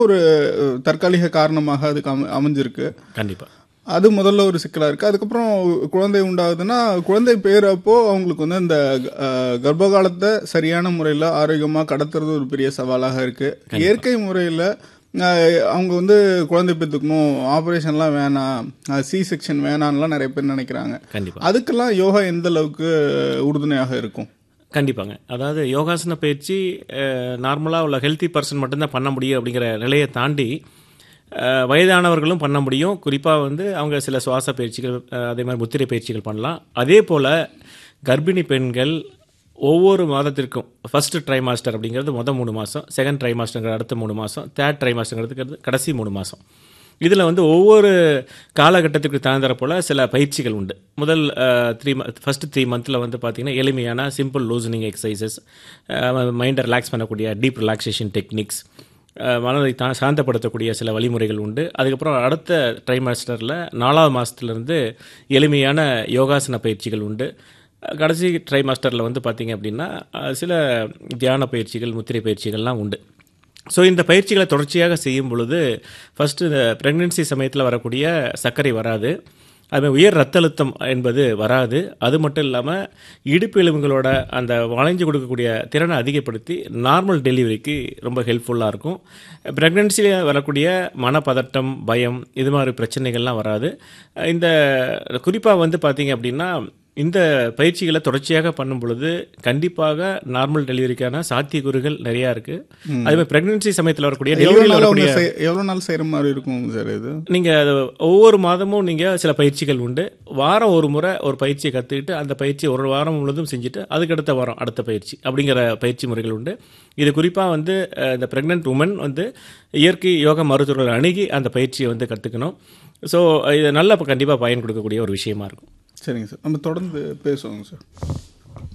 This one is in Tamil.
ஒரு அஹ், தற்காலிக காரணமாக அதுக்கு அம அமைஞ்சிருக்கு கண்டிப்பாக அது முதல்ல ஒரு சிக்கலாக இருக்குது அதுக்கப்புறம் குழந்தை உண்டாகுதுன்னா குழந்தை பேரப்போ அவங்களுக்கு வந்து இந்த அஹ், கர்ப்ப காலத்தை சரியான முறையில் ஆரோக்கியமாக கடத்துறது ஒரு பெரிய சவாலாக இருக்குது இயற்கை முறையில் அவங்க வந்து குழந்தை பெற்றுக்கணும் ஆப்ரேஷன்லாம் வேணாம் சி செக்ஷன் வேணான்லாம் நிறைய பேர் நினைக்கிறாங்க கண்டிப்பாக அதுக்கெல்லாம் யோகா எந்த அளவுக்கு உறுதுணையாக இருக்கும் கண்டிப்பாங்க அதாவது யோகாசன பயிற்சி நார்மலாக உள்ள ஹெல்த்தி பர்சன் மட்டும்தான் பண்ண முடியும் அப்படிங்கிற நிலையை தாண்டி அஹ், வயதானவர்களும் பண்ண முடியும் குறிப்பாக வந்து அவங்க சில சுவாச பயிற்சிகள் அஹ், அதே மாதிரி முத்திரை பயிற்சிகள் பண்ணலாம் அதே போல் கர்ப்பிணி பெண்கள் ஒவ்வொரு மாதத்திற்கும் ஃபர்ஸ்ட் ட்ரை மாஸ்டர் அப்படிங்கிறது மொதல் மூணு மாதம் செகண்ட் ட்ரை மாஸ்டருங்கிற அடுத்த மூணு மாதம் தேர்ட் ட்ரை மாஸ்டருங்கிறது கடைசி மூணு மாதம் இதில் வந்து ஒவ்வொரு காலகட்டத்துக்கு தகுந்த போல் சில பயிற்சிகள் உண்டு முதல் த்ரீ ஃபஸ்ட்டு த்ரீ மந்தில் வந்து பார்த்திங்கன்னா எளிமையான சிம்பிள் லூசனிங் எக்ஸசைசஸ் மைண்டை ரிலாக்ஸ் பண்ணக்கூடிய டீப் ரிலாக்ஸேஷன் டெக்னிக்ஸ் மனதை தா சாந்தப்படுத்தக்கூடிய சில வழிமுறைகள் உண்டு அதுக்கப்புறம் அடுத்த ட்ரைமாஸ்டரில் நாலாவது மாதத்துலேருந்து எளிமையான யோகாசன பயிற்சிகள் உண்டு அஹ் கடைசி ட்ரைமாஸ்டரில் வந்து பார்த்திங்க அப்படின்னா அஹ் சில தியான பயிற்சிகள் முத்திரை பயிற்சிகள்லாம் உண்டு ஸோ இந்த பயிற்சிகளை தொடர்ச்சியாக செய்யும் பொழுது ஃபஸ்ட்டு இந்த ப்ரெக்னென்சி சமயத்தில் வரக்கூடிய சர்க்கரை வராது அதுமாதிரி உயர் ரத்த அழுத்தம் என்பது வராது அது மட்டும் இல்லாமல் இடுப்பு எலும்புகளோட அந்த வளைஞ்சு கொடுக்கக்கூடிய திறனை அதிகப்படுத்தி நார்மல் டெலிவரிக்கு ரொம்ப ஹெல்ப்ஃபுல்லாக இருக்கும் ப்ரெக்னென்சியில் வரக்கூடிய மனப்பதட்டம் பயம் இது மாதிரி பிரச்சனைகள்லாம் வராது இந்த குறிப்பாக வந்து பார்த்தீங்க அப்படின்னா இந்த பயிற்சிகளை தொடர்ச்சியாக பண்ணும் பொழுது கண்டிப்பாக நார்மல் டெலிவரிக்கான சாத்தியக்கூறுகள் நிறையா இருக்குது அதே மாதிரி ப்ரெக்னென்சி சமயத்தில் வரக்கூடிய எவ்வளோ டெலிவரியில் நாள் அவங்க வரக்கூடிய செய்- எவ்வளோ நாள் செய்கிற மாதிரி இருக்கும் சார் இது நீங்கள் அது ஒவ்வொரு மாதமும் நீங்கள் சில பயிற்சிகள் உண்டு வாரம் ஒரு முறை ஒரு பயிற்சியை கற்றுக்கிட்டு அந்த பயிற்சி ஒரு வாரம் முழுவதும் செஞ்சுட்டு அதுக்கு அடுத்த வாரம் அடுத்த பயிற்சி அப்படிங்கிற பயிற்சி முறைகள் உண்டு இது குறிப்பாக வந்து அஹ், இந்த ப்ரெக்னென்ட் உமன் வந்து இயற்கை யோக மருத்துவர்கள் அணுகி அந்த பயிற்சியை வந்து கற்றுக்கணும் ஸோ இது நல்ல கண்டிப்பாக பயன் கொடுக்கக்கூடிய ஒரு விஷயமா இருக்கும் சரிங்க சார் நம்ம தொடர்ந்து பேசுவோங்க சார்